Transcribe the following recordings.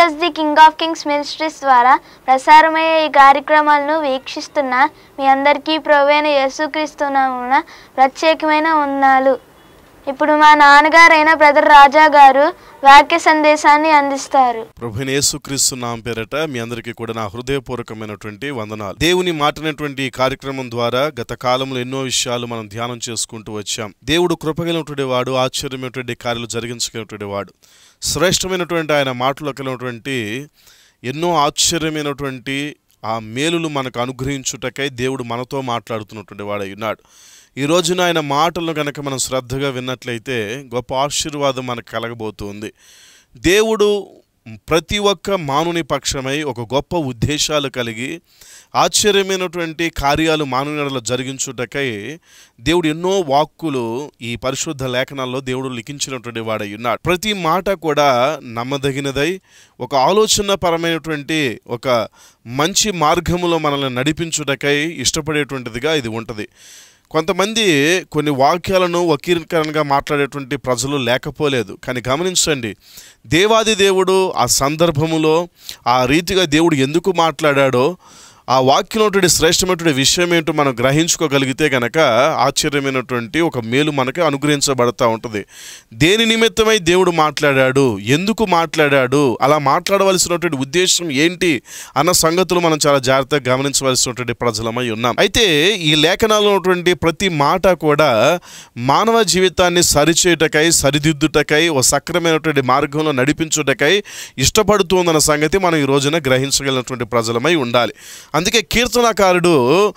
Jesus the king of kings ministries ద్వారా ప్రసారమయ్యే ఈ కార్యక్రమాలను వీక్షిస్తున్న మీ అందరికీ ప్రవైన యేసుక్రీస్తునామున ప్రత్యేకమైన వందనాలు ఇప్పుడు మా నాన్నగారైన బ్రదర్ రాజా గారు వాక్య సందేశాన్ని అందిస్తారు ప్రభుని యేసుక్రీస్తు నామ పేరట మీ అందరికీ కూడా నా హృదయపూర్వకమైనటువంటి వందనాలు దేవుని మాటినటువంటి ఈ కార్యక్రమం ద్వారా గత కాలంలో ఎన్నో విషయాలు మనం ధ్యానం చేసుకుంటూ వచ్చాం దేవుడు కృపగలిగినటువంటి వాడు ఆశ్చర్యమైనటువంటి కార్యాలు జరిగించగలిగినటువంటి వాడు శ్రేష్టమైనటువంటి ఆయన మాటలో కలిగినటువంటి ఎన్నో ఆశ్చర్యమైనటువంటి ఆ మేలులు మనకు అనుగ్రహించుటకై దేవుడు మనతో మాట్లాడుతున్నటువంటి వాడై ఉన్నాడు ఈ రోజున ఆయన మాటలను కనుక మనం శ్రద్ధగా విన్నట్లయితే గొప్ప ఆశీర్వాదం మనకు కలగబోతుంది దేవుడు ప్రతి ఒక్క మానవుని పక్షమై ఒక గొప్ప ఉద్దేశాలు కలిగి ఆశ్చర్యమైనటువంటి కార్యాలు మానవునిలో జరిగించుటకై దేవుడు ఎన్నో వాక్కులు ఈ పరిశుద్ధ లేఖనాల్లో దేవుడు లిఖించినటువంటి వాడై ఉన్నాడు ప్రతి మాట కూడా నమ్మదగినదై ఒక ఆలోచన పరమైనటువంటి ఒక మంచి మార్గములో మనల్ని నడిపించుటకై ఇష్టపడేటువంటిదిగా ఇది ఉంటుంది కొంతమంది కొన్ని వాక్యాలను వకీకరణగా మాట్లాడేటువంటి ప్రజలు లేకపోలేదు కానీ గమనించండి దేవాది దేవుడు ఆ సందర్భములో ఆ రీతిగా దేవుడు ఎందుకు మాట్లాడాడో ఆ వాక్యంలోటువంటి శ్రేష్టమైనటువంటి విషయం ఏంటో మనం గ్రహించుకోగలిగితే గనక ఆశ్చర్యమైనటువంటి ఒక మేలు మనకి అనుగ్రహించబడతా ఉంటుంది దేని నిమిత్తమై దేవుడు మాట్లాడాడు ఎందుకు మాట్లాడాడు అలా మాట్లాడవలసినటువంటి ఉద్దేశం ఏంటి అన్న సంగతులు మనం చాలా జాగ్రత్తగా గమనించవలసినటువంటి ప్రజలమై ఉన్నాం అయితే ఈ లేఖనాల్లో ఉన్నటువంటి ప్రతి మాట కూడా మానవ జీవితాన్ని సరిచేయటకై సరిదిద్దుటకై ఓ సక్రమైనటువంటి మార్గంలో నడిపించుటకై ఇష్టపడుతుందన్న సంగతి మనం ఈ రోజున గ్రహించగలిగినటువంటి ప్రజలమై ఉండాలి అందుకే కీర్తనకారుడు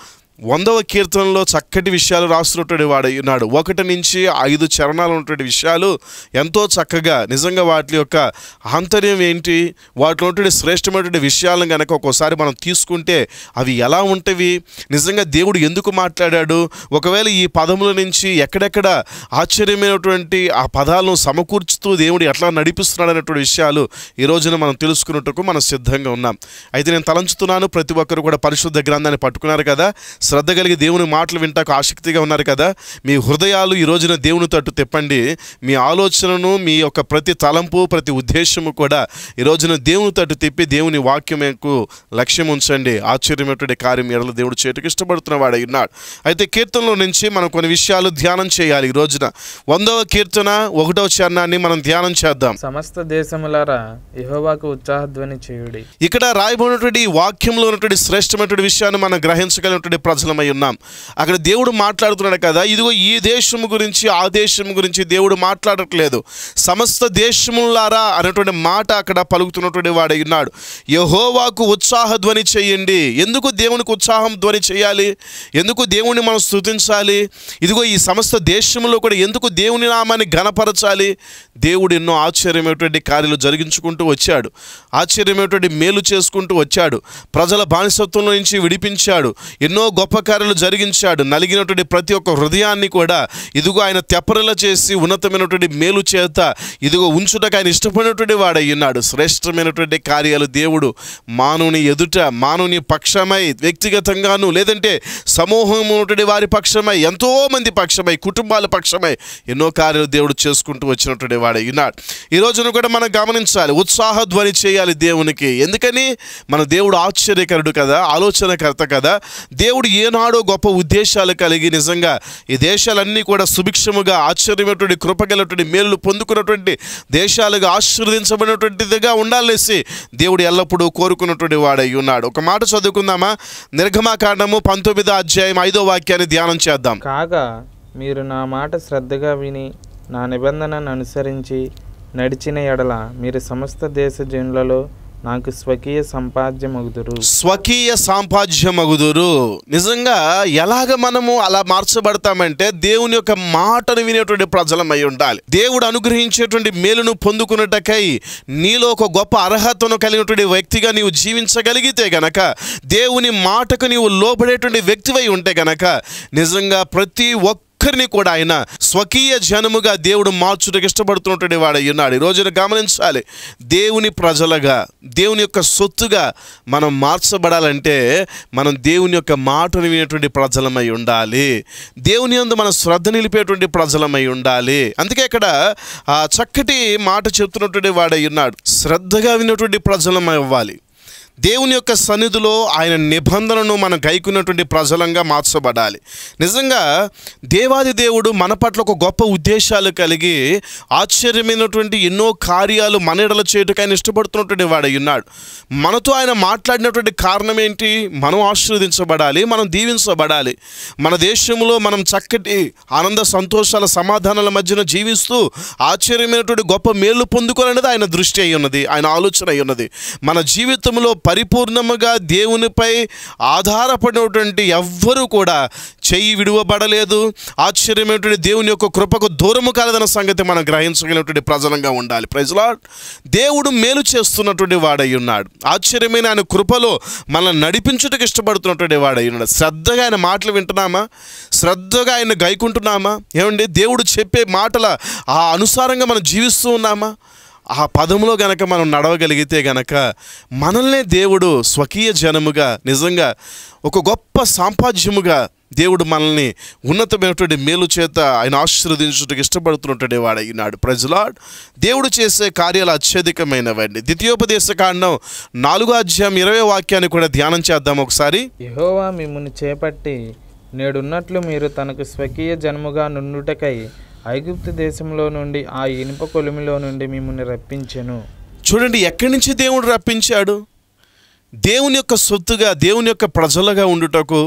వందవ కీర్తనలో చక్కటి విషయాలు రాస్తున్నటువంటి వాడు ఉన్నాడు ఒకటి నుంచి ఐదు చరణాలు ఉన్నటువంటి విషయాలు ఎంతో చక్కగా నిజంగా వాటి యొక్క ఆంతర్యం ఏంటి వాటిలో ఉన్నటువంటి శ్రేష్టమైనటువంటి విషయాలను కనుక ఒక్కోసారి మనం తీసుకుంటే అవి ఎలా ఉంటవి నిజంగా దేవుడు ఎందుకు మాట్లాడాడు ఒకవేళ ఈ పదముల నుంచి ఎక్కడెక్కడ ఆశ్చర్యమైనటువంటి ఆ పదాలను సమకూర్చుతూ దేవుడు ఎట్లా నడిపిస్తున్నాడు అనేటువంటి విషయాలు ఈ రోజున మనం తెలుసుకున్నట్టుకు మనం సిద్ధంగా ఉన్నాం అయితే నేను తలంచుతున్నాను ప్రతి ఒక్కరు కూడా పరిశుద్ధ గ్రంథాన్ని పట్టుకున్నారు కదా శ్రద్ధ కలిగి దేవుని మాటలు వింటాకు ఆసక్తిగా ఉన్నారు కదా మీ హృదయాలు ఈ రోజున దేవుని తట్టు తిప్పండి మీ ఆలోచనను మీ యొక్క ప్రతి తలంపు ప్రతి ఉద్దేశము కూడా ఈ రోజున దేవుని తట్టు తిప్పి దేవుని వాక్యమేకు లక్ష్యం ఉంచండి ఆశ్చర్యమైనటువంటి కార్యం ఎడల దేవుడు చేటుకు ఇష్టపడుతున్న వాడై ఉన్నాడు అయితే కీర్తనలో నుంచి మనం కొన్ని విషయాలు ధ్యానం చేయాలి ఈ రోజున వందవ కీర్తన ఒకటవ చరణాన్ని మనం ధ్యానం చేద్దాం సమస్త దేశములారా యెహోవాకు ఉత్సాహధ్వని చేయుడి ఇక్కడ రాయబడినటువంటి ఈ వాక్యంలో ఉన్నటువంటి శ్రేష్టమైనటువంటి విషయాన్ని మనం గ్రహించగలిగినటువంటి ప్రజలమై ఉన్నాం అక్కడ దేవుడు మాట్లాడుతున్నాడు కదా ఇదిగో ఈ దేశము గురించి ఆ దేశం గురించి దేవుడు మాట్లాడట్లేదు సమస్త దేశములారా అనేటువంటి మాట అక్కడ పలుకుతున్నటువంటి వాడై ఉన్నాడు యహోవాకు ఉత్సాహ ధ్వని చేయండి ఎందుకు దేవునికి ఉత్సాహం ధ్వని చేయాలి ఎందుకు దేవుని మనం స్తుతించాలి ఇదిగో ఈ సమస్త దేశంలో కూడా ఎందుకు దేవుని నామాన్ని ఘనపరచాలి దేవుడు ఎన్నో ఆశ్చర్యమైనటువంటి కార్యాలు జరిగించుకుంటూ వచ్చాడు ఆశ్చర్యమైనటువంటి మేలు చేసుకుంటూ వచ్చాడు ప్రజల బానిసత్వం నుంచి విడిపించాడు ఎన్నో గొప్ప కార్యాలు జరిగించాడు నలిగినటువంటి ప్రతి ఒక్క హృదయాన్ని కూడా ఇదిగో ఆయన తెప్పరల చేసి ఉన్నతమైనటువంటి మేలు చేత ఇదిగో ఉంచుటకు ఆయన ఇష్టపడినటువంటి వాడై ఉన్నాడు శ్రేష్టమైనటువంటి కార్యాలు దేవుడు మానవుని ఎదుట మానవుని పక్షమై వ్యక్తిగతంగాను లేదంటే సమూహం ఉన్నటువంటి వారి పక్షమై ఎంతో మంది పక్షమై కుటుంబాల పక్షమై ఎన్నో కార్యాలు దేవుడు చేసుకుంటూ వచ్చినటువంటి వాడై ఉన్నాడు ఈ రోజున కూడా మనం గమనించాలి ఉత్సాహ ధ్వని చేయాలి దేవునికి ఎందుకని మన దేవుడు ఆశ్చర్యకరుడు కదా ఆలోచనకర్త కదా దేవుడు ఏనాడో గొప్ప ఉద్దేశాలు కలిగి నిజంగా ఈ దేశాలన్నీ కూడా సుభిక్షముగా ఆశ్చర్యమైనటువంటి కృపగలటువంటి మేలు పొందుకున్నటువంటి దేశాలుగా ఆశీర్వదించబడినటువంటిదిగా ఉండాలేసి దేవుడు ఎల్లప్పుడూ కోరుకున్నటువంటి వాడై ఉన్నాడు ఒక మాట చదువుకుందామా నిర్గమాకాండము పంతొమ్మిదో అధ్యాయం ఐదో వాక్యాన్ని ధ్యానం చేద్దాం కాగా మీరు నా మాట శ్రద్ధగా విని నా నిబంధనను అనుసరించి నడిచిన ఎడల మీరు సమస్త దేశ జనులలో నాకు స్వకీయ సంపాద్యమగుదురు స్వకీయ సాంపాద్యమగుదురు నిజంగా ఎలాగ మనము అలా మార్చబడతామంటే దేవుని యొక్క మాటను వినేటువంటి ప్రజలమై ఉండాలి దేవుడు అనుగ్రహించేటువంటి మేలును పొందుకున్నటకై నీలో ఒక గొప్ప అర్హతను కలిగినటువంటి వ్యక్తిగా నీవు జీవించగలిగితే గనక దేవుని మాటకు నీవు లోబడేటువంటి వ్యక్తివై ఉంటే గనక నిజంగా ప్రతి ఒక్క ఒక్కరిని కూడా ఆయన స్వకీయ జనముగా దేవుడు మార్చుటకు ఇష్టపడుతున్నటువంటి వాడు ఉన్నాడు ఈ రోజున గమనించాలి దేవుని ప్రజలుగా దేవుని యొక్క సొత్తుగా మనం మార్చబడాలంటే మనం దేవుని యొక్క మాటను వినేటువంటి ప్రజలమై ఉండాలి దేవుని యందు మన శ్రద్ధ నిలిపేటువంటి ప్రజలమై ఉండాలి అందుకే ఇక్కడ ఆ చక్కటి మాట చెప్తున్నటువంటి వాడై ఉన్నాడు శ్రద్ధగా వినేటువంటి ప్రజలమై అవ్వాలి దేవుని యొక్క సన్నిధిలో ఆయన నిబంధనను మనం గైకున్నటువంటి ప్రజలంగా మార్చబడాలి నిజంగా దేవాది దేవుడు మన పట్ల ఒక గొప్ప ఉద్దేశాలు కలిగి ఆశ్చర్యమైనటువంటి ఎన్నో కార్యాలు మన ఎడల చేయుటకు ఆయన ఇష్టపడుతున్నటువంటి వాడై ఉన్నాడు మనతో ఆయన మాట్లాడినటువంటి కారణం ఏంటి మనం ఆశీర్వదించబడాలి మనం దీవించబడాలి మన దేశంలో మనం చక్కటి ఆనంద సంతోషాల సమాధానాల మధ్యన జీవిస్తూ ఆశ్చర్యమైనటువంటి గొప్ప మేలు పొందుకోవాలనేది ఆయన దృష్టి అయి ఉన్నది ఆయన ఆలోచన అయి ఉన్నది మన జీవితంలో పరిపూర్ణముగా దేవునిపై ఆధారపడినటువంటి ఎవ్వరూ కూడా చెయ్యి విడువబడలేదు ఆశ్చర్యమైనటువంటి దేవుని యొక్క కృపకు దూరము కాలేదన్న సంగతి మనం గ్రహించగలిగినటువంటి ప్రజలంగా ఉండాలి ప్రజలాడ్ దేవుడు మేలు చేస్తున్నటువంటి వాడై ఉన్నాడు ఆశ్చర్యమైన ఆయన కృపలో మనల్ని నడిపించుటకు ఇష్టపడుతున్నటువంటి వాడై ఉన్నాడు శ్రద్ధగా ఆయన మాటలు వింటున్నామా శ్రద్ధగా ఆయన గైకుంటున్నామా ఏమండి దేవుడు చెప్పే మాటల ఆ అనుసారంగా మనం జీవిస్తూ ఉన్నామా ఆ పదములో గనక మనం నడవగలిగితే గనక మనల్నే దేవుడు స్వకీయ జనముగా నిజంగా ఒక గొప్ప సాంపాద్యముగా దేవుడు మనల్ని ఉన్నతమైనటువంటి మేలు చేత ఆయన ఆశీర్వదించుటకు ఇష్టపడుతున్నటువంటి వాడైనాడు ప్రజలాడ్ దేవుడు చేసే కార్యాలు అత్యధికమైనవండి ద్వితీయోపదేశ కాండం నాలుగో అధ్యాయం ఇరవై వాక్యాన్ని కూడా ధ్యానం చేద్దాం ఒకసారి యెహోవా మిమ్మును చేపట్టి నేడున్నట్లు మీరు తనకు స్వకీయ జన్ముగా నుండుటకై ఐగుప్తు దేశంలో నుండి ఆ ఇనుప కొలిమిలో నుండి మిమ్మల్ని రప్పించెను చూడండి ఎక్కడి నుంచి దేవుడు రప్పించాడు దేవుని యొక్క సొత్తుగా దేవుని యొక్క ప్రజలుగా ఉండుటకు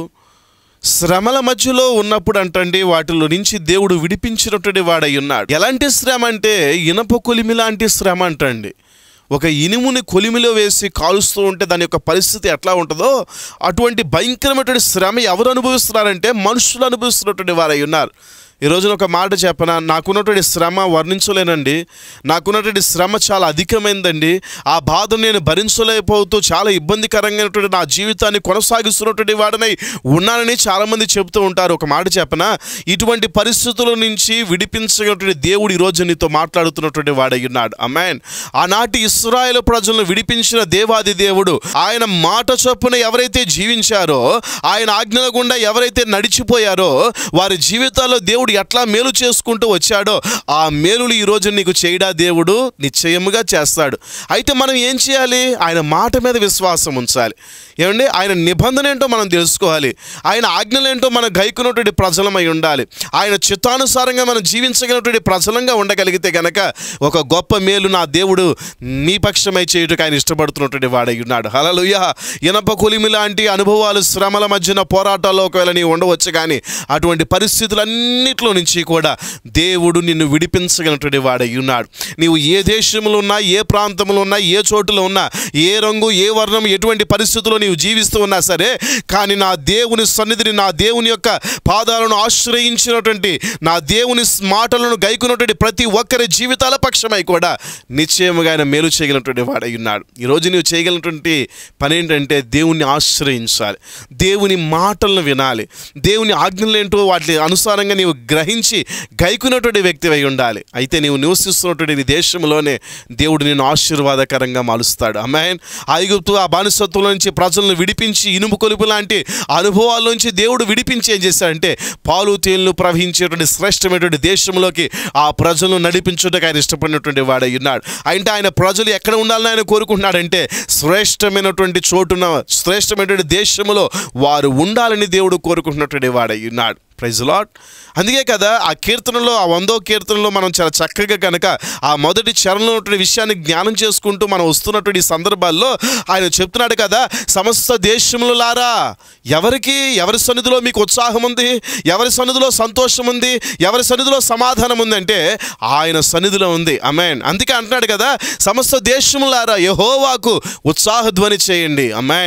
శ్రమల మధ్యలో ఉన్నప్పుడు అంటండి వాటిలో నుంచి దేవుడు విడిపించినటువంటి వాడై ఉన్నాడు ఎలాంటి శ్రమ అంటే ఇనప కొలిమి లాంటి శ్రమ అంటండి ఒక ఇనుముని కొలిమిలో వేసి కాలుస్తూ ఉంటే దాని యొక్క పరిస్థితి ఎట్లా ఉంటుందో అటువంటి భయంకరమైనటువంటి శ్రమ ఎవరు అనుభవిస్తున్నారంటే మనుషులు అనుభవిస్తున్నటువంటి వారై ఉన్నారు ఈ రోజున ఒక మాట చెప్పన నాకున్నటువంటి శ్రమ వర్ణించలేనండి నాకున్నటువంటి శ్రమ చాలా అధికమైందండి ఆ బాధను నేను భరించలేకపోతూ చాలా ఇబ్బందికరంగానటువంటి నా జీవితాన్ని కొనసాగిస్తున్నటువంటి వాడినై ఉన్నానని చాలామంది చెబుతూ ఉంటారు ఒక మాట చెప్పన ఇటువంటి పరిస్థితుల నుంచి విడిపించగలిగినటువంటి దేవుడు ఈరోజు నీతో మాట్లాడుతున్నటువంటి వాడై ఉన్నాడు అమ్మాన్ ఆనాటి ఇస్రాయేల్ ప్రజలను విడిపించిన దేవాది దేవుడు ఆయన మాట చొప్పున ఎవరైతే జీవించారో ఆయన ఆజ్ఞల గుండా ఎవరైతే నడిచిపోయారో వారి జీవితాల్లో దేవుడు ఎట్లా మేలు చేసుకుంటూ వచ్చాడో ఆ మేలులు ఈరోజు నీకు చేయడా దేవుడు నిశ్చయముగా చేస్తాడు అయితే మనం ఏం చేయాలి ఆయన మాట మీద విశ్వాసం ఉంచాలి ఏమండి ఆయన నిబంధన ఏంటో మనం తెలుసుకోవాలి ఆయన ఆజ్ఞలు ఏంటో మనం గైకున్నటువంటి ప్రజలమై ఉండాలి ఆయన చిత్తానుసారంగా మనం జీవించగలిగినటువంటి ప్రజలంగా ఉండగలిగితే గనక ఒక గొప్ప మేలు నా దేవుడు నీ పక్షమై చేయుటకు ఆయన ఇష్టపడుతున్నటువంటి వాడై ఉన్నాడు హలలుయ ఇనప కొలిమి లాంటి అనుభవాలు శ్రమల మధ్యన పోరాటాల్లో ఒకవేళ నీవు ఉండవచ్చు కానీ అటువంటి పరిస్థితులన్నిటిలో నుంచి కూడా దేవుడు నిన్ను విడిపించగలిగినటువంటి వాడై ఉన్నాడు నీవు ఏ దేశంలో ఉన్నా ఏ ప్రాంతంలో ఉన్నా ఏ చోటులో ఉన్నా ఏ రంగు ఏ వర్ణం ఎటువంటి పరిస్థితుల్లో నీవు జీవిస్తూ ఉన్నా సరే కానీ నా దేవుని సన్నిధిని నా దేవుని యొక్క పాదాలను ఆశ్రయించినటువంటి నా దేవుని మాటలను గైకున్నటువంటి ప్రతి ఒక్కరి జీవితాల పక్షమై కూడా నిశ్చయముగా ఆయన మేలు చేయగలిగినటువంటి వాడై ఉన్నాడు ఈరోజు నీవు చేయగలిగినటువంటి పని ఏంటంటే దేవుణ్ణి ఆశ్రయించాలి దేవుని మాటలను వినాలి దేవుని ఆజ్ఞలు ఏంటో వాటి అనుసారంగా నీవు గ్రహించి గైకున్నటువంటి వ్యక్తి అయి ఉండాలి అయితే నీవు నివసిస్తున్నటువంటి నీ దేశంలోనే దేవుడు నిన్ను ఆశీర్వాదకరంగా మాలుస్తాడు అమ్మాయిన్ ఐగుప్తు ఆ బానిసత్వం నుంచి ప్రజలను విడిపించి ఇనుము కొలుపు లాంటి అనుభవాల నుంచి దేవుడు విడిపించి ఏం చేశాడంటే పాలు తేళ్లు ప్రవహించేటువంటి శ్రేష్టమైనటువంటి దేశంలోకి ఆ ప్రజలను నడిపించుటకు ఆయన ఇష్టపడినటువంటి వాడై ఉన్నాడు అంటే ఆయన ప్రజలు ఎక్కడ ఉండాలని ఆయన కోరుకుంటున్నాడంటే శ్రేష్టమైనటువంటి చోటున శ్రేష్టమైనటువంటి దేశంలో వారు ఉండాలని దేవుడు కోరుకుంటున్నటువంటి వాడై ఉన్నాడు ప్రైజ్ లాట్ అందుకే కదా ఆ కీర్తనలో ఆ వందో కీర్తనలో మనం చాలా చక్కగా కనుక ఆ మొదటి చరణంలో ఉన్నటువంటి విషయాన్ని జ్ఞానం చేసుకుంటూ మనం వస్తున్నటువంటి ఈ సందర్భాల్లో ఆయన చెప్తున్నాడు కదా సమస్త దేశములు లారా ఎవరికి ఎవరి సన్నిధిలో మీకు ఉత్సాహం ఉంది ఎవరి సన్నిధిలో సంతోషం ఉంది ఎవరి సన్నిధిలో సమాధానం ఉంది అంటే ఆయన సన్నిధిలో ఉంది అమెన్ అందుకే అంటున్నాడు కదా సమస్త దేశములారా యహోవాకు ఉత్సాహధ్వని చేయండి అమెన్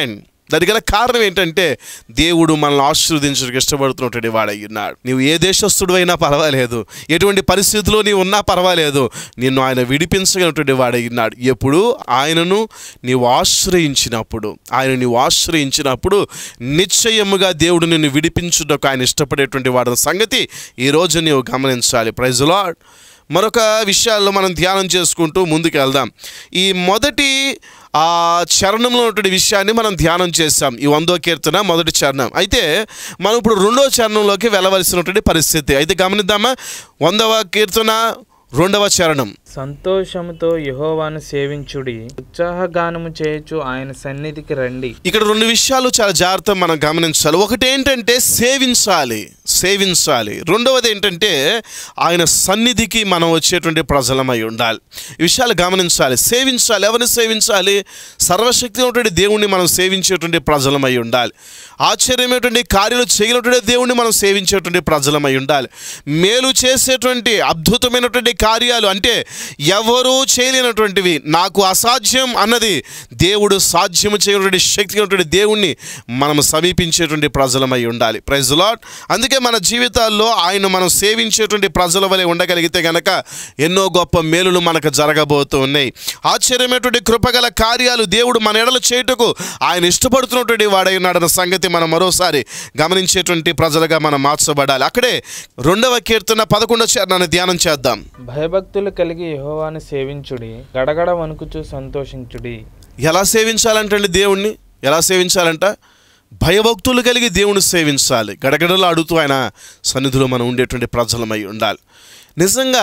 దానికి గల కారణం ఏంటంటే దేవుడు మనల్ని ఆశీర్వదించడానికి ఇష్టపడుతున్నటువంటి వాడై ఉన్నాడు నీవు ఏ దేశస్థుడు అయినా పర్వాలేదు ఎటువంటి పరిస్థితిలో నీవు ఉన్నా పర్వాలేదు నిన్ను ఆయన విడిపించగలిగినటువంటి వాడై ఉన్నాడు ఎప్పుడు ఆయనను నీవు ఆశ్రయించినప్పుడు ఆయన నీవు ఆశ్రయించినప్పుడు నిశ్చయముగా దేవుడు నిన్ను విడిపించుటకు ఆయన ఇష్టపడేటువంటి వాడి సంగతి ఈరోజు నీవు గమనించాలి ప్రైజ్ లాడ్ మరొక విషయాల్లో మనం ధ్యానం చేసుకుంటూ ముందుకు వెళ్దాం ఈ మొదటి ఆ చరణంలో ఉన్నటువంటి విషయాన్ని మనం ధ్యానం చేస్తాం ఈ వందో కీర్తన మొదటి చరణం అయితే మనం ఇప్పుడు రెండో చరణంలోకి వెళ్ళవలసినటువంటి పరిస్థితి అయితే గమనిద్దామా వందవ కీర్తన రెండవ చరణం సంతోషముతో యెహోవాను సేవించుడి ఉత్సాహగానము చేయొచ్చు ఆయన సన్నిధికి రండి ఇక్కడ రెండు విషయాలు చాలా జాగ్రత్త మనం గమనించాలి ఒకటి ఏంటంటే సేవించాలి సేవించాలి రెండవది ఏంటంటే ఆయన సన్నిధికి మనం వచ్చేటువంటి ప్రజలమై ఉండాలి ఈ విషయాలు గమనించాలి సేవించాలి ఎవరిని సేవించాలి సర్వశక్తి ఉన్నటువంటి దేవుణ్ణి మనం సేవించేటువంటి ప్రజలమై ఉండాలి ఆశ్చర్యమైనటువంటి కార్యాలు చేయనటువంటి దేవుణ్ణి మనం సేవించేటువంటి ప్రజలమై ఉండాలి మేలు చేసేటువంటి అద్భుతమైనటువంటి కార్యాలు అంటే ఎవరూ చేయలేనటువంటివి నాకు అసాధ్యం అన్నది దేవుడు సాధ్యము చేయనటువంటి శక్తి ఉన్నటువంటి దేవుణ్ణి మనం సమీపించేటువంటి ప్రజలమై ఉండాలి ప్రైజ్ లాట్ అందుకే మన జీవితాల్లో ఆయన మనం సేవించేటువంటి ప్రజల వలె ఉండగలిగితే గనక ఎన్నో గొప్ప మేలులు మనకు జరగబోతూ ఉన్నాయి ఆశ్చర్యమైనటువంటి కృపగల కార్యాలు దేవుడు మన ఎడలు చేయుటకు ఆయన ఇష్టపడుతున్నటువంటి వాడై ఉన్నాడన్న సంగతి మనం మరోసారి గమనించేటువంటి ప్రజలుగా మనం మార్చబడాలి అక్కడే రెండవ కీర్తన పదకొండవ చరణాన్ని ధ్యానం చేద్దాం భయభక్తులు కలిగి యెహోవాను సేవించుడి గడగడ వణుకుచు సంతోషించుడి ఎలా సేవించాలంటండి దేవుణ్ణి ఎలా సేవించాలంట భయభక్తులు కలిగి దేవుని సేవించాలి గడగడలు అడుగుతూ ఆయన సన్నిధిలో మనం ఉండేటువంటి ప్రజలమై ఉండాలి నిజంగా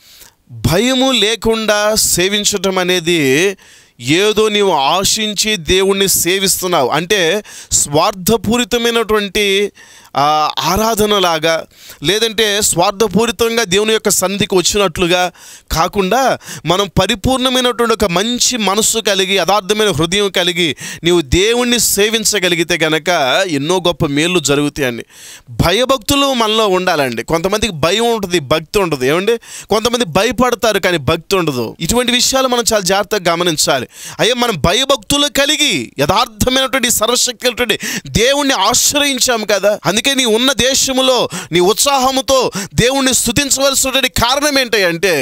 భయము లేకుండా సేవించటం అనేది ఏదో నీవు ఆశించి దేవుణ్ణి సేవిస్తున్నావు అంటే స్వార్థపూరితమైనటువంటి ఆ, ఆరాధనలాగా లేదంటే స్వార్థపూరితంగా దేవుని యొక్క సన్నిధికి వచ్చినట్లుగా కాకుండా మనం పరిపూర్ణమైనటువంటి ఒక మంచి మనస్సు కలిగి యథార్థమైన హృదయం కలిగి నీవు దేవుణ్ణి సేవించగలిగితే గనక ఎన్నో గొప్ప మేళ్ళు జరుగుతాయండి భయభక్తులు మనలో ఉండాలండి కొంతమందికి భయం ఉంటుంది భక్తి ఉండదు ఏమండి కొంతమంది భయపడతారు కానీ భక్తి ఉండదు ఇటువంటి విషయాలు మనం చాలా జాగ్రత్తగా గమనించాలి అయ్యా మనం భయభక్తులు కలిగి యథార్థమైనటువంటి సర్వశక్తి దేవుణ్ణి ఆశ్రయించాము కదా అందుకే నీ ఉన్న దేశములో నీ ఉత్సాహముతో దేవుణ్ణి స్థుతించవలసినటువంటి కారణం ఏంటంటే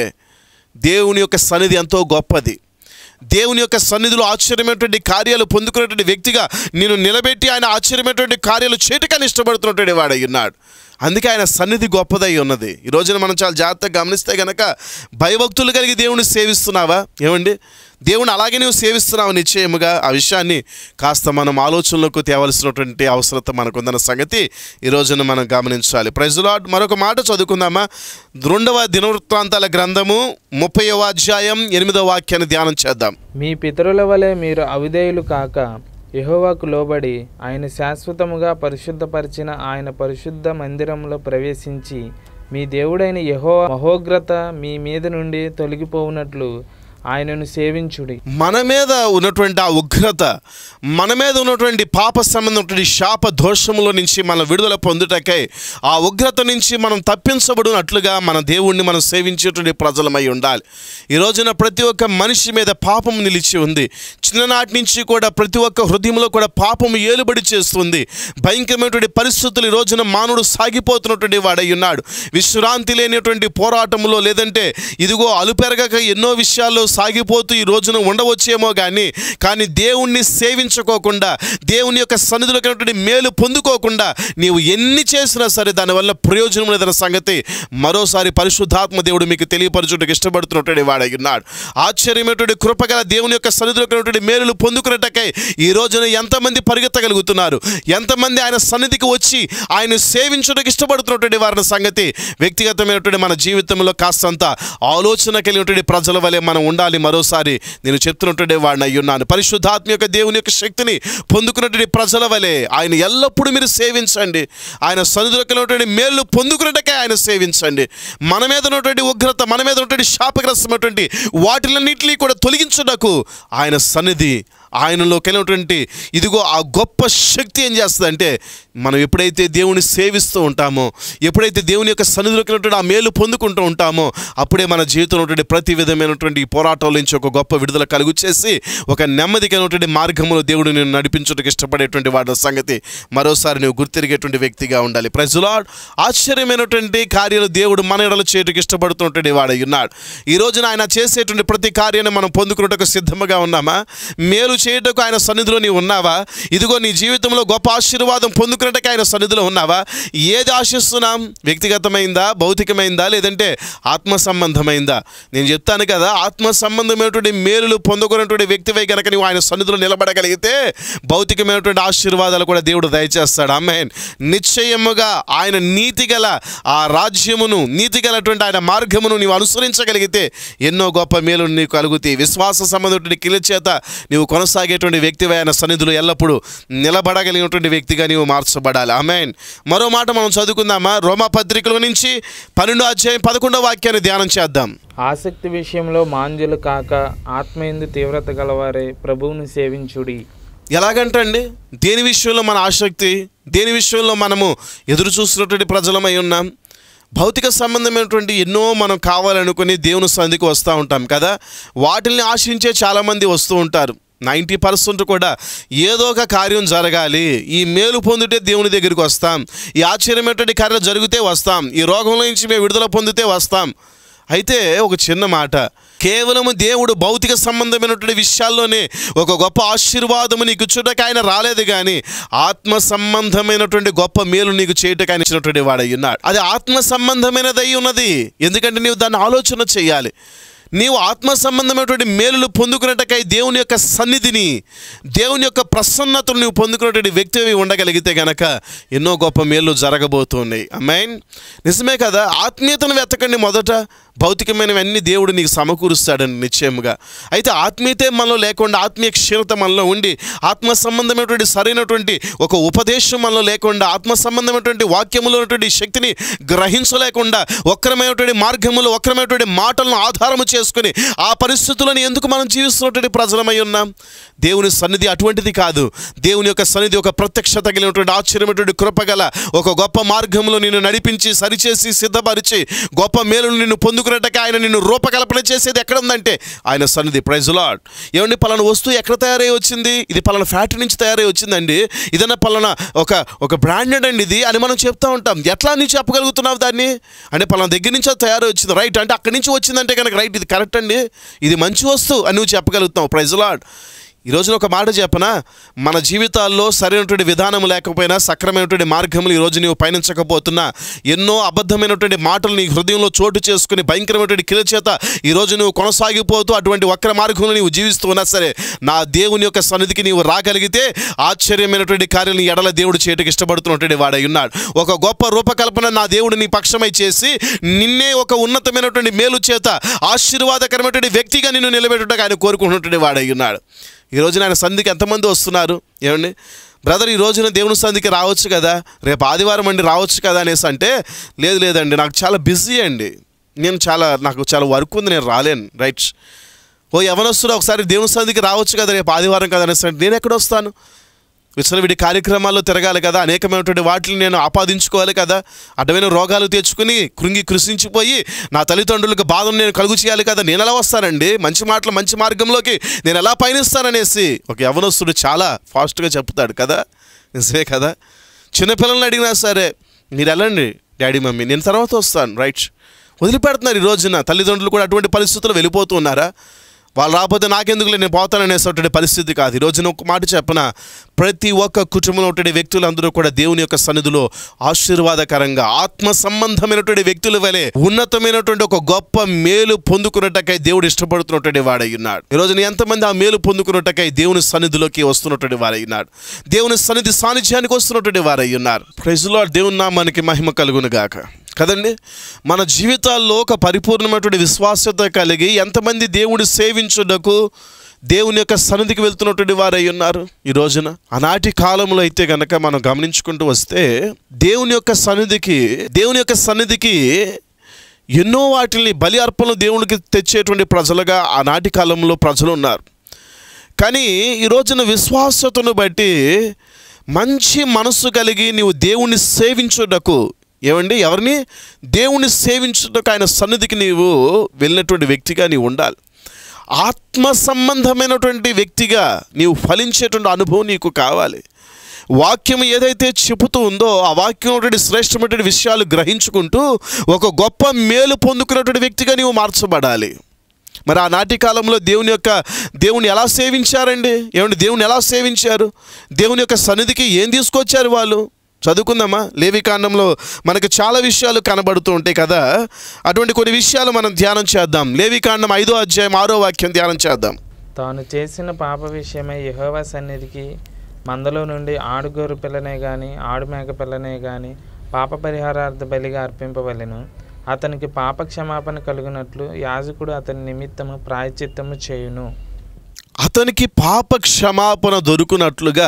దేవుని యొక్క సన్నిధి ఎంతో గొప్పది దేవుని యొక్క సన్నిధిలో ఆశ్చర్యమైనటువంటి కార్యాలు పొందుకునేటువంటి వ్యక్తిగా నేను నిలబెట్టి ఆయన ఆశ్చర్యమైనటువంటి కార్యాలు చేయటకని ఇష్టపడుతున్నటువంటి వాడై ఉన్నాడు అందుకే ఆయన సన్నిధి గొప్పదై ఉన్నది ఈ రోజున మనం చాలా జాగ్రత్తగా గమనిస్తే గనక భయభక్తులు కలిగి దేవుని సేవిస్తున్నావా ఏమండి దేవుని అలాగే నువ్వు సేవిస్తున్నావు నిశ్చయముగా ఆ విషయాన్ని కాస్త మనం ఆలోచనలోకి తేవలసినటువంటి అవసరత మనకుందన్న సంగతి ఈ రోజున మనం గమనించాలి ప్రైజులాడ్ మరొక మాట చదువుకుందామా రెండవ దినవృత్తాంతాల గ్రంథము ముప్పైవ అధ్యాయం ఎనిమిదవ వాక్యాన్ని ధ్యానం చేద్దాం మీ పితరుల వలె మీరు అవిధేయులు కాక యెహోవాకు లోబడి ఆయన శాశ్వతముగా పరిశుద్ధపరిచిన ఆయన పరిశుద్ధ మందిరంలో ప్రవేశించి మీ దేవుడైన యెహోవా మహోగ్రత మీ మీద నుండి తొలగిపోవునట్లు ఆయనను సేవించుడి మన మీద ఉన్నటువంటి ఆ ఉగ్రత మన మీద ఉన్నటువంటి పాప సంబంధమైనటువంటి శాప దోషముల నుంచి మన విడుదల పొందుటకై ఆ ఉగ్రత నుంచి మనం తప్పించబడినట్లుగా మన దేవుణ్ణి మనం సేవించేటువంటి ప్రజలమై ఉండాలి ఈ రోజున ప్రతి ఒక్క మనిషి మీద పాపం నిలిచి ఉంది చిన్ననాటి నుంచి కూడా ప్రతి ఒక్క హృదయంలో కూడా పాపం ఏలుబడి చేస్తుంది భయంకరమైనటువంటి పరిస్థితులు ఈ రోజున మానవుడు సాగిపోతున్నటువంటి వాడై ఉన్నాడు విశ్రాంతి లేనటువంటి పోరాటంలో లేదంటే ఇదిగో అలుపెరగక ఎన్నో విషయాల్లో సాగిపోతూ ఈ రోజున ఉండవచ్చేమో కానీ కానీ దేవుణ్ణి సేవించుకోకుండా దేవుని యొక్క సన్నిధిలోకి ఉన్నటువంటి మేలు పొందుకోకుండా నీవు ఎన్ని చేసినా సరే దానివల్ల ప్రయోజనం లేదన్న సంగతి మరోసారి పరిశుద్ధాత్మ దేవుడు మీకు తెలియపరచుటకు ఇష్టపడుతున్నటువంటి వాడై ఉన్నాడు ఆశ్చర్యమైనటువంటి కృపగల దేవుని యొక్క సన్నిధిలోకి ఉన్నటువంటి మేలులు పొందుకున్నట్టకై ఈ రోజున ఎంతమంది పరిగెత్తగలుగుతున్నారు ఎంతమంది ఆయన సన్నిధికి వచ్చి ఆయన సేవించడానికి ఇష్టపడుతున్నటువంటి వారిని సంగతి వ్యక్తిగతమైనటువంటి మన జీవితంలో కాస్తంత ఆలోచన కలిగినటువంటి ప్రజల వలె మనం ఉండాలి మరోసారి నేను చెప్తున్నటువంటి వాడిని అయి ఉన్నాను పరిశుద్ధాత్మ యొక్క దేవుని యొక్క శక్తిని పొందుకున్నటువంటి ప్రజల వలె ఆయన ఎల్లప్పుడూ మీరు సేవించండి ఆయన సన్నిధిలోకి ఉన్నటువంటి మేలు పొందుకున్నట్టుకే ఆయన సేవించండి మన మీద ఉన్నటువంటి ఉగ్రత మన మీద ఉన్నటువంటి శాపగ్రస్తమైనటువంటి వాటిలన్నింటినీ కూడా తొలగించుటకు ఆయన సన్నిధి ఆయనలో కలిగినటువంటి ఇదిగో ఆ గొప్ప శక్తి ఏం చేస్తుందంటే మనం ఎప్పుడైతే దేవుని సేవిస్తూ ఉంటామో ఎప్పుడైతే దేవుని యొక్క సన్నిధిలో కలిగినటువంటి ఆ మేలు పొందుకుంటూ ఉంటామో అప్పుడే మన జీవితంలో ఉన్నటువంటి ప్రతి విధమైనటువంటి ఈ పోరాటాల నుంచి ఒక గొప్ప విడుదల కలుగు చేసి ఒక నెమ్మది కలిగినటువంటి మార్గంలో దేవుడు నేను నడిపించడానికి ఇష్టపడేటువంటి వాడి సంగతి మరోసారి నువ్వు గుర్తిరిగేటువంటి వ్యక్తిగా ఉండాలి ప్రజలాడ్ ఆశ్చర్యమైనటువంటి కార్యాలు దేవుడు మన ఎడలు చేయడానికి ఇష్టపడుతున్నటువంటి వాడై ఉన్నాడు ఈ రోజున ఆయన చేసేటువంటి ప్రతి కార్యాన్ని మనం పొందుకున్నట్టుకు సిద్ధంగా ఉన్నామా మేలు చేయటకు ఆయన సన్నిధిలో నీవు ఉన్నావా ఇదిగో నీ జీవితంలో గొప్ప ఆశీర్వాదం పొందుకున్నట్టుకు ఆయన సన్నిధిలో ఉన్నావా ఏది ఆశిస్తున్నాం వ్యక్తిగతమైందా భౌతికమైందా లేదంటే ఆత్మ సంబంధమైందా నేను చెప్తాను కదా ఆత్మ సంబంధమైనటువంటి మేలులు పొందుకున్నటువంటి వ్యక్తివై కనుక నీవు ఆయన సన్నిధిలో నిలబడగలిగితే భౌతికమైనటువంటి ఆశీర్వాదాలు కూడా దేవుడు దయచేస్తాడు ఆమెన్ నిశ్చయముగా ఆయన నీతి గల ఆ రాజ్యమును నీతి గలటువంటి ఆయన మార్గమును నీవు అనుసరించగలిగితే ఎన్నో గొప్ప మేలు నీకు కలుగుతాయి విశ్వాస సంబంధమైనటువంటి కిల చేత నీవు కొనసాగేటువంటి వ్యక్తివై ఆయన సన్నిధిలో ఎల్లప్పుడూ నిలబడగలిగినటువంటి వ్యక్తిగా నీవు మార్చబడాలి ఆమెన్ మరో మాట మనం చదువుకుందామా రోమా పత్రికల నుంచి పన్నెండో అధ్యాయం పదకొండో వాక్యాన్ని ధ్యానం చేద్దాం ఆసక్తి విషయంలో మాంద్యులు కాక ఆత్మయందు తీవ్రత గలవారే ప్రభువుని సేవించుడి ఎలాగంటండి దేని విషయంలో మన ఆసక్తి దేని విషయంలో మనము ఎదురు చూస్తున్నటువంటి ప్రజలమై ఉన్నాం భౌతిక సంబంధమైనటువంటి ఎన్నో మనం కావాలనుకుని దేవుని సంధికి వస్తూ ఉంటాం కదా వాటిల్ని ఆశించే చాలామంది వస్తూ ఉంటారు నైంటీ పర్సెంట్ కూడా ఏదో ఒక కార్యం జరగాలి ఈ మేలు పొందితే దేవుని దగ్గరికి వస్తాం ఈ ఆశ్చర్యమైనటువంటి కార్యాలు జరిగితే వస్తాం ఈ రోగంలో నుంచి మేము విడుదల పొందితే వస్తాం అయితే ఒక చిన్న మాట కేవలము దేవుడు భౌతిక సంబంధమైనటువంటి విషయాల్లోనే ఒక గొప్ప ఆశీర్వాదము నీకు ఇచ్చుటకు ఆయన రాలేదు కానీ ఆత్మ సంబంధమైనటువంటి గొప్ప మేలు నీకు చేయటకు ఆయన ఇచ్చినటువంటి వాడై ఉన్నాడు అది ఆత్మ సంబంధమైనదై ఉన్నది ఎందుకంటే నీవు దాన్ని ఆలోచన చేయాలి నీవు ఆత్మ సంబంధమైనటువంటి మేలులు పొందుకున్నట్టుకై దేవుని యొక్క సన్నిధిని దేవుని యొక్క ప్రసన్నతను నువ్వు పొందుకున్నటువంటి వ్యక్తివి ఉండగలిగితే గనక ఎన్నో గొప్ప మేలు జరగబోతున్నాయి అమ్మాయిన్ నిజమే కదా ఆత్మీయతను వెతకండి మొదట భౌతికమైనవన్నీ దేవుడు నీకు సమకూరుస్తాడని నిశ్చయముగా అయితే ఆత్మీయతే మనలో లేకుండా ఆత్మీయ క్షీణత మనలో ఉండి ఆత్మ సంబంధమైనటువంటి సరైనటువంటి ఒక ఉపదేశం మనలో లేకుండా ఆత్మ సంబంధమైనటువంటి వాక్యములో ఉన్నటువంటి శక్తిని గ్రహించలేకుండా వక్రమైనటువంటి మార్గములు వక్రమైనటువంటి మాటలను ఆధారము చేసుకుని ఆ పరిస్థితులను ఎందుకు మనం జీవిస్తున్నటువంటి ప్రజలమై ఉన్నాం దేవుని సన్నిధి అటువంటిది కాదు దేవుని యొక్క సన్నిధి ఒక ప్రత్యక్షత కలిగినటువంటి ఆశ్చర్యమైనటువంటి కృపగల ఒక గొప్ప మార్గంలో నిన్ను నడిపించి సరిచేసి సిద్ధపరిచి గొప్ప మేలును నిన్ను పొందుకున్నట్టుగా ఆయన నిన్ను రూపకల్పన చేసేది ఎక్కడ ఉందంటే ఆయన సన్నిధి ప్రైజ్ లాడ్ ఏమండి పలానా వస్తువు ఎక్కడ తయారై వచ్చింది ఇది పలానా ఫ్యాక్టరీ నుంచి తయారై వచ్చిందండి ఇదన్నా పలానా ఒక ఒక బ్రాండెడ్ అండి ఇది అని మనం చెప్తా ఉంటాం ఎట్లా నీ చెప్పగలుగుతున్నావు దాన్ని అంటే పలానా దగ్గర నుంచి అది తయారై వచ్చింది రైట్ అంటే అక్కడి నుంచి వచ్చిందంటే కనుక రైట్ ఇది కరెక్ట్ అండి ఇది మంచి వస్తువు అని నువ్వు చెప్పగలుగుతావు ప్రైజ్ లాడ్ ఈ రోజున ఒక మాట చెప్పనా మన జీవితాల్లో సరైనటువంటి విధానం లేకపోయినా సక్రమైనటువంటి మార్గములు ఈరోజు నీవు పయనించకపోతున్నా ఎన్నో అబద్ధమైనటువంటి మాటలు నీ హృదయంలో చోటు చేసుకుని భయంకరమైనటువంటి కిల చేత ఈరోజు నువ్వు కొనసాగిపోతూ అటువంటి వక్ర మార్గంలో నీవు జీవిస్తూ ఉన్నా సరే నా దేవుని యొక్క సన్నిధికి నీవు రాగలిగితే ఆశ్చర్యమైనటువంటి కార్యాలను ఎడల దేవుడు చేయటకు ఇష్టపడుతున్నటువంటి వాడై ఉన్నాడు ఒక గొప్ప రూపకల్పన నా దేవుడు నీ పక్షమై చేసి నిన్నే ఒక ఉన్నతమైనటువంటి మేలు చేత ఆశీర్వాదకరమైనటువంటి వ్యక్తిగా నిన్ను నిలబెట్టుటకు ఆయన కోరుకుంటున్నటువంటి వాడై ఉన్నాడు ఈ రోజున ఆయన సంధికి ఎంతమంది వస్తున్నారు ఏమండి బ్రదర్ ఈ రోజున దేవుని సంధికి రావచ్చు కదా రేపు ఆదివారం అండి రావచ్చు కదా అనేసి అంటే లేదు లేదండి నాకు చాలా బిజీ అండి నేను చాలా నాకు చాలా వర్క్ ఉంది నేను రాలేను రైట్ ఓ యవనస్తుడు ఒకసారి దేవుని సంధికి రావచ్చు కదా రేపు ఆదివారం కదా అనేసి అంటే నేను ఎక్కడ వస్తాను విచ్చలవిడి కార్యక్రమాల్లో తిరగాలి కదా అనేకమైనటువంటి వాటిని నేను ఆపాదించుకోవాలి కదా అడ్డమైన రోగాలు తెచ్చుకుని కృంగి కృషించిపోయి నా తల్లిదండ్రులకు బాధను నేను కలుగు చేయాలి కదా నేను ఎలా వస్తానండి మంచి మాటలు మంచి మార్గంలోకి నేను ఎలా పయనిస్తాననేసి ఒక యవనస్తుడు చాలా ఫాస్ట్గా చెప్తాడు కదా నిజమే కదా చిన్నపిల్లల్ని అడిగినా సరే మీరు వెళ్ళండి డాడీ మమ్మీ నేను తర్వాత వస్తాను రైట్ వదిలిపెడుతున్నారు ఈ రోజున తల్లిదండ్రులు కూడా అటువంటి పరిస్థితులు వెళ్ళిపోతూ ఉన్నారా వాళ్ళు రాకపోతే నాకెందుకు నేను పోతాననేటువంటి పరిస్థితి కాదు ఈ రోజున ఒక మాట చెప్పన ప్రతి ఒక్క కుటుంబంలో ఉండే వ్యక్తులందరూ కూడా దేవుని యొక్క సన్నిధిలో ఆశీర్వాదకరంగా ఆత్మ సంబంధమైనటువంటి వ్యక్తుల వలె ఉన్నతమైనటువంటి ఒక గొప్ప మేలు పొందుకున్నట్టకై దేవుడు ఇష్టపడుతున్నటువంటి వాడై ఉన్నాడు ఈ రోజున ఎంతమంది ఆ మేలు పొందుకున్నట్టకై దేవుని సన్నిధిలోకి వస్తున్నటువంటి వారై ఉన్నాడు దేవుని సన్నిధి సాన్నిధ్యానికి వస్తున్నటువంటి వారై ఉన్నారు ప్రజలో దేవుని నామానికి మహిమ కలుగును గాక కదండి మన జీవితాల్లో ఒక పరిపూర్ణమైనటువంటి విశ్వాసత కలిగి ఎంతమంది దేవుడి సేవించుటకు దేవుని యొక్క సన్నిధికి వెళ్తున్నటువంటి వారై ఉన్నారు ఈ రోజున ఆనాటి కాలంలో అయితే గనక మనం గమనించుకుంటూ వస్తే దేవుని యొక్క సన్నిధికి దేవుని యొక్క సన్నిధికి ఎన్నో వాటిని బలి అర్పణలు దేవునికి తెచ్చేటువంటి ప్రజలుగా ఆనాటి కాలంలో ప్రజలు ఉన్నారు కానీ ఈ రోజున విశ్వాసతను బట్టి మంచి మనస్సు కలిగి నీవు దేవుణ్ణి సేవించుటకు ఏమండి ఎవరిని దేవుణ్ణి సేవించుటకు ఆయన సన్నిధికి నీవు వెళ్ళినటువంటి వ్యక్తిగా నీవు ఉండాలి ఆత్మ సంబంధమైనటువంటి వ్యక్తిగా నీవు ఫలించేటువంటి అనుభవం నీకు కావాలి వాక్యం ఏదైతే చెబుతూ ఉందో ఆ వాక్యం ఉన్నటువంటి శ్రేష్టమైనటువంటి విషయాలు గ్రహించుకుంటూ ఒక గొప్ప మేలు పొందుకున్నటువంటి వ్యక్తిగా నీవు మార్చబడాలి మరి ఆనాటి కాలంలో దేవుని యొక్క దేవుని ఎలా సేవించారండి ఏమండి దేవుని ఎలా సేవించారు దేవుని యొక్క సన్నిధికి ఏం తీసుకొచ్చారు వాళ్ళు చదువుకుందామా లేవికాండంలో మనకు చాలా విషయాలు కనబడుతూ ఉంటాయి కదా అటువంటి కొన్ని విషయాలు మనం ధ్యానం చేద్దాం లేవికాండం ఐదో అధ్యాయం ఆరో వాక్యం ధ్యానం చేద్దాం తాను చేసిన పాప విషయమై యెహోవా సన్నిధికి మందలో నుండి ఆడుగోరు పిల్లనే గాని ఆడు మేక పిల్లనే గాని పాప పరిహారార్థ బలిగా అర్పింపవలెను అతనికి పాప క్షమాపణ కలుగునట్లు యాజకుడు అతని నిమిత్తము ప్రాయచిత్తము చేయును అతనికి పాప క్షమాపణ దొరుకునట్లుగా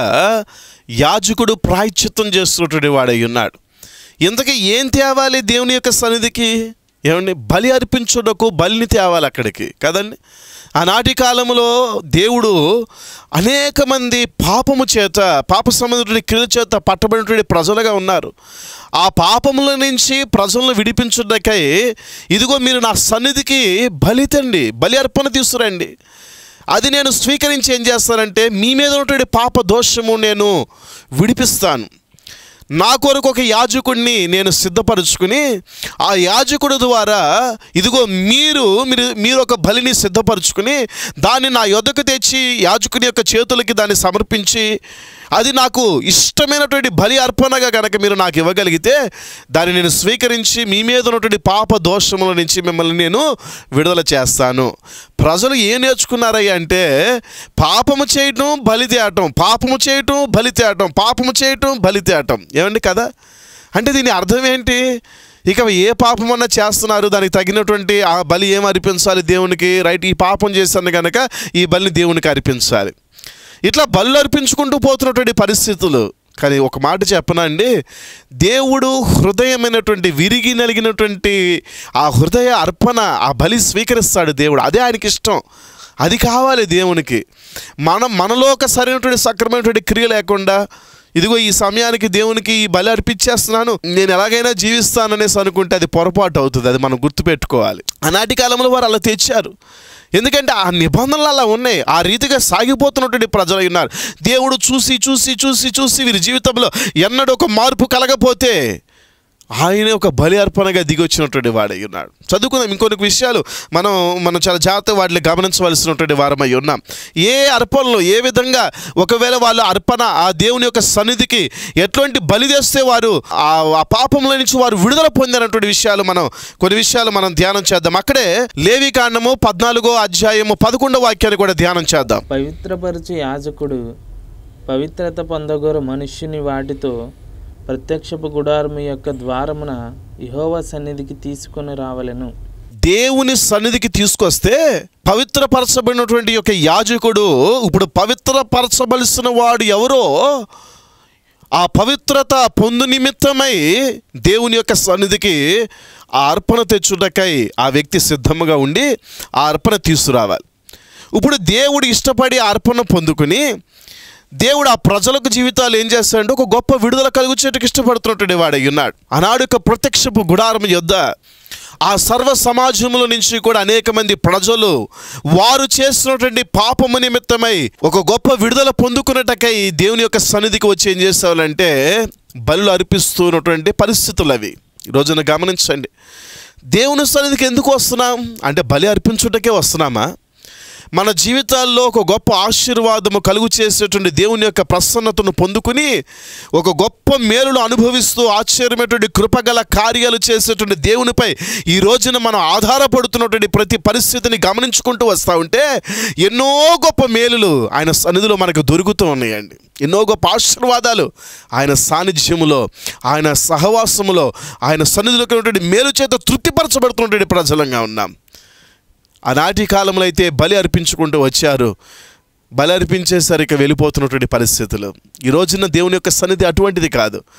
యాజకుడు ప్రాయశ్చిత్తం చేస్తున్నటువంటి వాడై ఉన్నాడు ఇంతకీ ఏం తేవాలి దేవుని యొక్క సన్నిధికి ఏమండి బలి అర్పించుటకు బలిని తేవాలి అక్కడికి కదండి ఆనాటి కాలంలో దేవుడు అనేక మంది పాపము చేత పాప సంబంధమైన క్రియల చేత పట్టబడినటువంటి ప్రజలుగా ఉన్నారు ఆ పాపముల నుంచి ప్రజలను విడిపించుటకై ఇదిగో మీరు నా సన్నిధికి బలి తండి బలి అర్పణ తీసుకురండి అది నేను స్వీకరించి ఏం చేస్తానంటే మీ మీద ఉన్నటువంటి పాప దోషము నేను విడిపిస్తాను నా కొరకు ఒక యాజకుడిని నేను సిద్ధపరచుకుని ఆ యాజకుడు ద్వారా ఇదిగో మీరు మీరు మీరు ఒక బలిని సిద్ధపరచుకుని దాన్ని నా యొద్దకు తెచ్చి యాజకుని యొక్క చేతులకి దాన్ని సమర్పించి అది నాకు ఇష్టమైనటువంటి బలి అర్పణగా కనుక మీరు నాకు ఇవ్వగలిగితే దాన్ని నేను స్వీకరించి మీ మీద ఉన్నటువంటి పాప దోషముల నుంచి మిమ్మల్ని నేను విడుదల చేస్తాను ప్రజలు ఏం నేర్చుకున్నారయ్య అంటే పాపము చేయటం బలి తేయటం పాపము చేయటం బలి తేయటం పాపము చేయటం బలి తేయటం ఏమండి కదా అంటే దీని అర్థం ఏంటి ఇక ఏ పాపమన్నా చేస్తున్నారు దానికి తగినటువంటి ఆ బలి ఏం అర్పించాలి దేవునికి రైట్ ఈ పాపం చేశాను కనుక ఈ బలిని దేవునికి అర్పించాలి ఇట్లా బలు అర్పించుకుంటూ పోతున్నటువంటి పరిస్థితులు కానీ ఒక మాట చెప్పనా అండి దేవుడు హృదయమైనటువంటి విరిగి నలిగినటువంటి ఆ హృదయ అర్పణ ఆ బలి స్వీకరిస్తాడు దేవుడు అదే ఆయనకి ఇష్టం అది కావాలి దేవునికి మనం మనలో ఒక సరైనటువంటి సక్రమైనటువంటి క్రియ లేకుండా ఇదిగో ఈ సమయానికి దేవునికి ఈ బలి అర్పించేస్తున్నాను నేను ఎలాగైనా జీవిస్తాననేసి అనుకుంటే అది పొరపాటు అవుతుంది అది మనం గుర్తుపెట్టుకోవాలి ఆనాటి కాలంలో వారు అలా తెచ్చారు ఎందుకంటే ఆ నిబంధనలు అలా ఉన్నాయి ఆ రీతిగా సాగిపోతున్నటువంటి ప్రజలు ఉన్నారు దేవుడు చూసి చూసి చూసి చూసి వీరి జీవితంలో ఎన్నడూ ఒక మార్పు కలగపోతే ఆయన ఒక బలి అర్పణగా దిగొచ్చినటువంటి వాడై ఉన్నాడు చదువుకుందాం ఇంకొన్ని విషయాలు మనం మనం చాలా జాగ్రత్తగా వాటిని గమనించవలసినటువంటి వారమై ఉన్నాం ఏ అర్పణలో ఏ విధంగా ఒకవేళ వాళ్ళు అర్పణ ఆ దేవుని యొక్క సన్నిధికి ఎటువంటి బలి తెస్తే వారు ఆ ఆ పాపంలో నుంచి వారు విడుదల పొందినటువంటి విషయాలు మనం కొన్ని విషయాలు మనం ధ్యానం చేద్దాం అక్కడే లేవి కాండము పద్నాలుగో అధ్యాయము పదకొండో వాక్యాన్ని కూడా ధ్యానం చేద్దాం పవిత్రపరచు యాజకుడు పవిత్రత పొందగోరు మనుష్యుని వాటితో ప్రత్యక్షపు గుడారము యొక్క ద్వారమున ఇహోవా సన్నిధికి తీసుకొని రావలెను దేవుని సన్నిధికి తీసుకొస్తే పవిత్రపరచబడినటువంటి యొక్క యాజకుడు ఇప్పుడు పవిత్రపరచబలిసిన వాడు ఎవరో ఆ పవిత్రత పొందు నిమిత్తమై దేవుని యొక్క సన్నిధికి ఆ అర్పణ తెచ్చుటకై ఆ వ్యక్తి సిద్ధముగా ఉండి ఆ అర్పణ తీసుకురావాలి ఇప్పుడు దేవుడు ఇష్టపడి ఆ అర్పణ పొందుకుని దేవుడు ఆ ప్రజలకు జీవితాలు ఏం చేస్తాడంటే ఒక గొప్ప విడుదల కలుగుచేటకు ఇష్టపడుతున్నటువంటి వాడై ఉన్నాడు ఆనాడు యొక్క ప్రత్యక్షపు గుడారం యొద్ద ఆ సర్వ సమాజంలో నుంచి కూడా అనేక మంది ప్రజలు వారు చేస్తున్నటువంటి పాపము నిమిత్తమై ఒక గొప్ప విడుదల పొందుకున్నటకై దేవుని యొక్క సన్నిధికి వచ్చి ఏం చేసేవాళ్ళంటే బలులు అర్పిస్తున్నటువంటి పరిస్థితులు అవి ఈ రోజున గమనించండి దేవుని సన్నిధికి ఎందుకు వస్తున్నాం అంటే బలి అర్పించుటకే వస్తున్నామా మన జీవితాల్లో ఒక గొప్ప ఆశీర్వాదము కలుగు చేసేటువంటి దేవుని యొక్క ప్రసన్నతను పొందుకుని ఒక గొప్ప మేలును అనుభవిస్తూ ఆశ్చర్యమైనటువంటి కృపగల కార్యాలు చేసేటువంటి దేవునిపై ఈ రోజున మనం ఆధారపడుతున్నటువంటి ప్రతి పరిస్థితిని గమనించుకుంటూ వస్తూ ఉంటే ఎన్నో గొప్ప మేలులు ఆయన సన్నిధిలో మనకు దొరుకుతూ ఉన్నాయండి ఎన్నో గొప్ప ఆశీర్వాదాలు ఆయన సాన్నిధ్యములో ఆయన సహవాసములో ఆయన సన్నిధిలో ఉన్నటువంటి మేలు చేత తృప్తిపరచబడుతున్నటువంటి ప్రజలంగా ఉన్నాం ఆనాటి కాలంలో అయితే బలి అర్పించుకుంటూ వచ్చారు బలి అర్పించేసరికి వెళ్ళిపోతున్నటువంటి పరిస్థితులు ఈ రోజున దేవుని యొక్క సన్నిధి అటువంటిది కాదు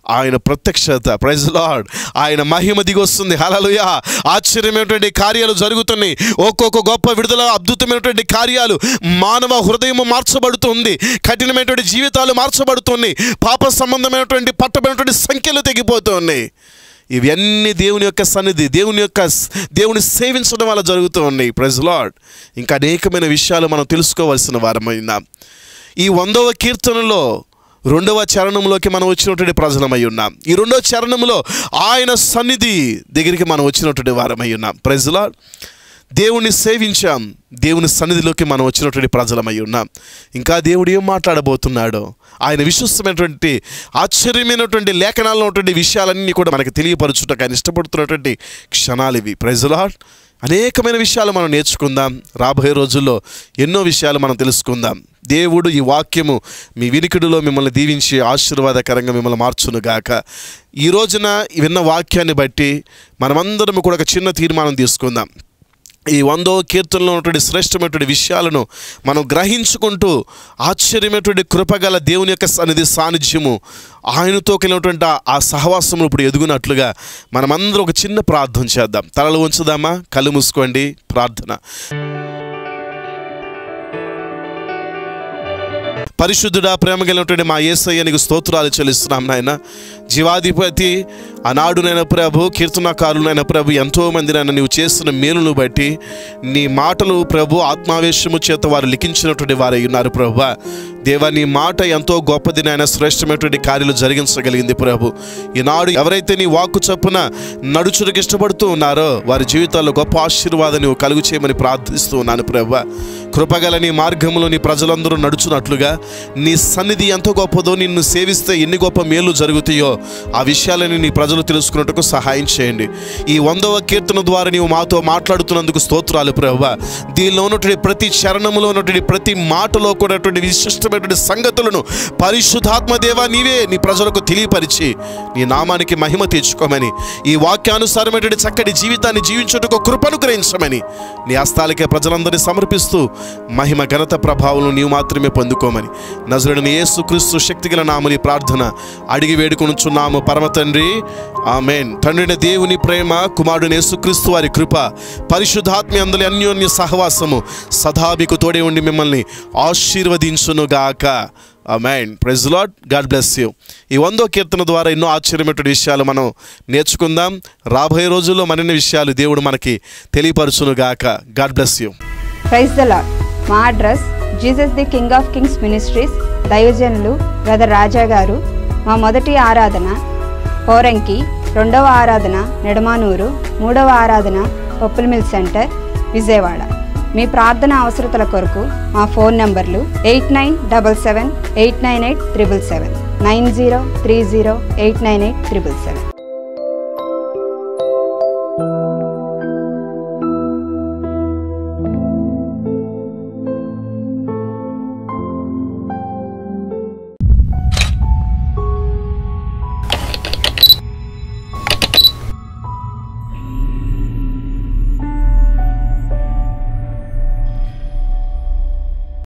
ఆయన ప్రత్యక్షత ప్రైజ్ లార్డ్ ఆయన మహిమ దిగొస్తుంది హలలుయ ఆశ్చర్యమైనటువంటి కార్యాలు జరుగుతున్నాయి ఒక్కొక్క గొప్ప విడుదల అద్భుతమైనటువంటి కార్యాలు మానవ హృదయం మార్చబడుతుంది కఠినమైనటువంటి జీవితాలు మార్చబడుతున్నాయి పాప సంబంధమైనటువంటి పట్టబడినటువంటి సంఖ్యలు తెగిపోతున్నాయి ఇవన్నీ దేవుని యొక్క సన్నిధి దేవుని యొక్క స్- దేవుని సేవించడం వల్ల జరుగుతూ ఉన్నాయి ప్రైజ్ లార్డ్ ఇంకా అనేకమైన విషయాలు మనం తెలుసుకోవాల్సిన వారమైనా ఈ వందవ కీర్తనలో రెండవ చరణంలోకి మనం వచ్చినటువంటి ప్రజలమై ఉన్నాం ఈ రెండవ చరణంలో ఆయన సన్నిధి దగ్గరికి మనం వచ్చినటువంటి వారమై ఉన్నాం ప్రజల దేవుణ్ణి సేవించాం దేవుని సన్నిధిలోకి మనం వచ్చినటువంటి ప్రజలమై ఉన్నాం ఇంకా దేవుడు ఏం మాట్లాడబోతున్నాడో ఆయన విశ్వస్తమైనటువంటి ఆశ్చర్యమైనటువంటి లేఖనాల్లో ఉన్నటువంటి విషయాలన్నీ కూడా మనకి తెలియపరచుటకు ఆయన ఇష్టపడుతున్నటువంటి క్షణాలు ఇవి ప్రజలాడ్ అనేకమైన విషయాలు మనం నేర్చుకుందాం రాబోయే రోజుల్లో ఎన్నో విషయాలు మనం తెలుసుకుందాం దేవుడు ఈ వాక్యము మీ వినికిడిలో మిమ్మల్ని దీవించి ఆశీర్వాదకరంగా మిమ్మల్ని మార్చునుగాక ఈ రోజున విన్న వాక్యాన్ని బట్టి మనమందరం కూడా ఒక చిన్న తీర్మానం తీసుకుందాం ఈ వందో కీర్తనలో ఉన్నటువంటి శ్రేష్టమైనటువంటి విషయాలను మనం గ్రహించుకుంటూ ఆశ్చర్యమైనటువంటి కృపగల దేవుని యొక్క సన్నిధి సాన్నిధ్యము ఆయనతో కలిగినటువంటి ఆ- ఆ సహవాసములు ఇప్పుడు ఎదుగునట్లుగా మనమందరం ఒక చిన్న ప్రార్థన చేద్దాం తలలు ఉంచుదామా కళ్ళు మూసుకోండి ప్రార్థన పరిశుద్ధుడా ప్రేమ కలిగినటువంటి మా యేసయ్య నీకు స్తోత్రాలు చెల్లిస్తున్నాం నాయన జీవాధిపతి ఆనాడు నైనా ప్రభు కీర్తనకారులైన ప్రభు ఎంతో మంది నాయన నీవు చేస్తున్న మేలును బట్టి నీ మాటలు ప్రభు ఆత్మావేశము చేత వారు లిఖించినటువంటి వారై ఉన్నారు ప్రభు దేవా నీ మాట ఎంతో గొప్పది నాయన శ్రేష్టమైనటువంటి కార్యాలు జరిగించగలిగింది ప్రభు ఈనాడు ఎవరైతే నీ వాక్కు చొప్పున నడుచుడికి ఇష్టపడుతూ ఉన్నారో వారి జీవితాల్లో గొప్ప ఆశీర్వాదం నువ్వు కలుగు చేయమని ప్రార్థిస్తూ ఉన్నాను ప్రభు కృపగల నీ మార్గంలో నీ ప్రజలందరూ నడుచున్నట్లుగా నీ సన్నిధి ఎంత గొప్పదో నిన్ను సేవిస్తే ఎన్ని గొప్ప మేలు జరుగుతాయో ఆ విషయాలని నీ ప్రజలు తెలుసుకున్నట్టుకు సహాయం చేయండి ఈ వందవ కీర్తన ద్వారా నీవు మాతో మాట్లాడుతున్నందుకు స్తోత్రాలు ప్రభు దీనిలో ఉన్నటువంటి ప్రతి చరణములో ఉన్నటువంటి ప్రతి మాటలో కూడాటువంటి విశిష్టమైనటువంటి సంగతులను పరిశుద్ధాత్మ దేవా నీవే నీ ప్రజలకు తెలియపరిచి నీ నామానికి మహిమ తెచ్చుకోమని ఈ వాక్యానుసారమైనటువంటి చక్కటి జీవితాన్ని జీవించుటకు కృపను గ్రహించమని నీ హస్తాలకే ప్రజలందరినీ సమర్పిస్తూ మహిమ ఘనత ప్రభావం నీవు మాత్రమే పొందుకోమని నజరుడిని యేసు క్రీస్తు శక్తిగల నామని ప్రార్థన అడిగి వేడుకొనుచున్నాము పరమ తండ్రి ఆమెన్ తండ్రిని దేవుని ప్రేమ కుమారుని యేసుక్రీస్తు వారి కృప పరిశుద్ధాత్మ అందరి అన్యోన్య సహవాసము సదా మీకు తోడే ఉండి మిమ్మల్ని ఆశీర్వదించునుగాక amen praise Lord God bless you ఈ వందో కీర్తన ద్వారా ఎన్నో ఆశ్చర్యమైనటువంటి విషయాలు మనం నేర్చుకుందాం రాబోయే రోజుల్లో మరిన్ని విషయాలు దేవుడు మనకి తెలియపరచునుగాక God bless you praise the Lord మా address Jesus the king of kings ministries దైవజనులు బ్రదర్ రాజా గారు మా మొదటి ఆరాధన పోరంకి రెండవ ఆరాధన నెడమానూరు మూడవ ఆరాధన పప్పుల మిల్ సెంటర్ విజయవాడ మీ ప్రార్థన అవసరతల కొరకు మా ఫోన్ నంబర్లు eight nine double seven eight nine eight triple seven nine zero three zero eight nine eight triple seven